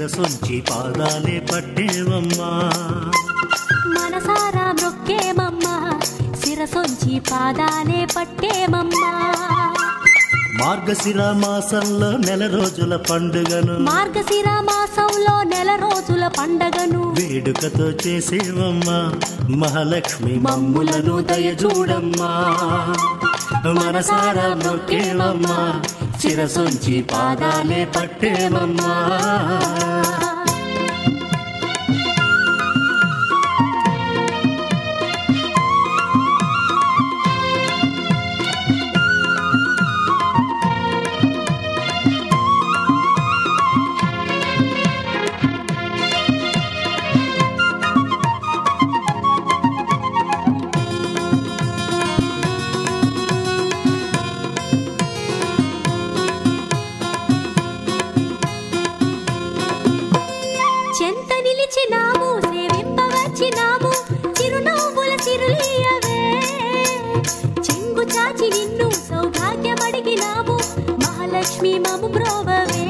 శిరసొంచి పాదాలే పట్టేవమ్మా మనసారా మొక్కేమమ్మా శిరసొంచి పాదాలే పట్టేమమ్మా మార్గశిర మాసంలో నెల రోజుల పండుగను మార్గశిర మాసంలో నెల రోజుల పండగను వేడుకతో చేసేవమ్మా మహాలక్ష్మి మమ్ములను దయచూడమ్మా మనసారా మొక్కేవమ్మా శిరసొంచి పాదాలే పట్టేవమ్మా చెంత నిలిచినాము సేవింపవచ్చినాము చిరునవ్వుల చిరులీయవే చెంగు చాచి నిన్ను సౌభాగ్యమడిగినాము మహాలక్ష్మి మము బ్రోవవే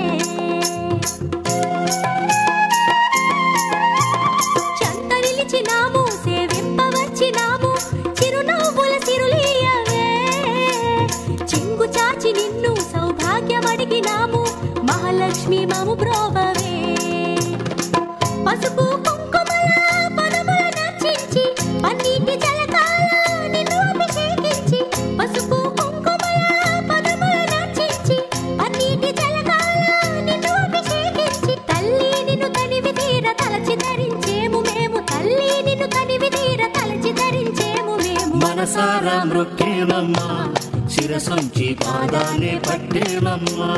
చెంత నిలిచినాము సేవింపవచ్చినాము చిరునవ్వుల చిరులీయవే చెంగు చాచి నిన్ను సౌభాగ్యమడిగినాము మహాలక్ష్మి మము బ్రోవవే పసుపు కుంకుమల పదముల నర్చించి పన్నీటి జలకాల నిన్ను అభిషేకించి పసుపు కుంకుమల పదముల నర్చించి పన్నీటి జలకాల నిన్ను అభిషేకించి తల్లి నిన్ను తనివి తీర తలచి ధరించేము మేము తల్లి నిన్ను తనివి తీర తలచి ధరించేము మేము మనసారా మృక్కేవమ్మా శిరసొంచి పాదాలే పట్టేవమ్మా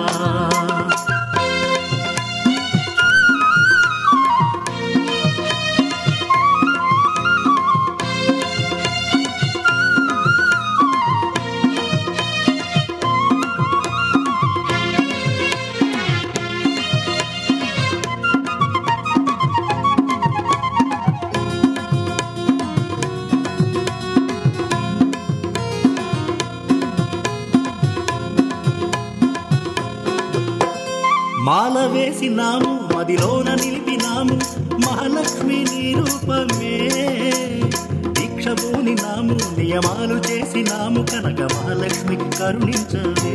మాల వేసినాము మదిలోన నిలిపినాము మహాలక్ష్మి నీ రూపమే దీక్ష పూనినాము నియమాలు చేసినాము కనక మహాలక్ష్మి కరుణించవే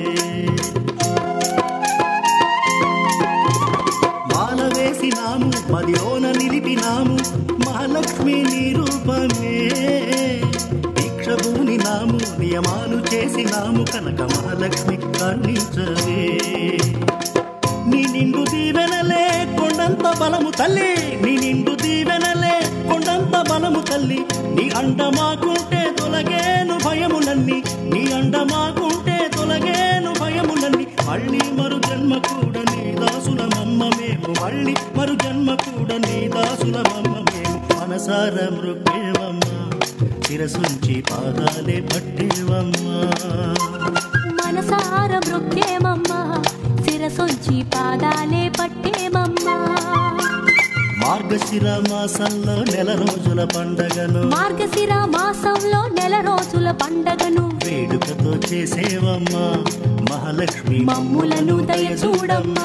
మాల వేసినాము మదిలోన నిలిపినాము మహాలక్ష్మి నీ రూపమే దీక్ష పూనినాము నియమాలు చేసినాము కనక మహాలక్ష్మి కరుణించవే నీ నిండు దీవెనలే కొండంత బలము తల్లి నీ నిండు దీవెనలే కొండంత బలము తల్లి నీ అండ మాకుంటే తొలగేను భయములన్నీ నీ అండ మాకుంటే తొలగేను భయములన్నీ మళ్ళీ మరు జన్మ కూడా నీ దాసుల మమ్మ మేము మళ్ళీ మరు జన్మ కూడా నీ దాసుల మమ్మ మేము మనసార మృగేవమ్మా శిరసుంచి పాదాలే పట్టేవమ్మా మనసార మృక్కేమమ్మా శిరసొంచి పాదాలే పట్టేమమ్మా మార్గశిర మాసంలో నెల రోజుల పండగను మార్గశిర మాసంలో నెల రోజుల పండగను వేడుకతో చేసేవమ్మా మహాలక్ష్మి మమ్ములను దయచూడమ్మా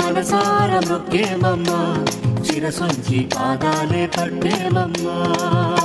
మనసార మొక్కేవమ్మా శిరసొంచి పాదాలే పట్టేవమ్మా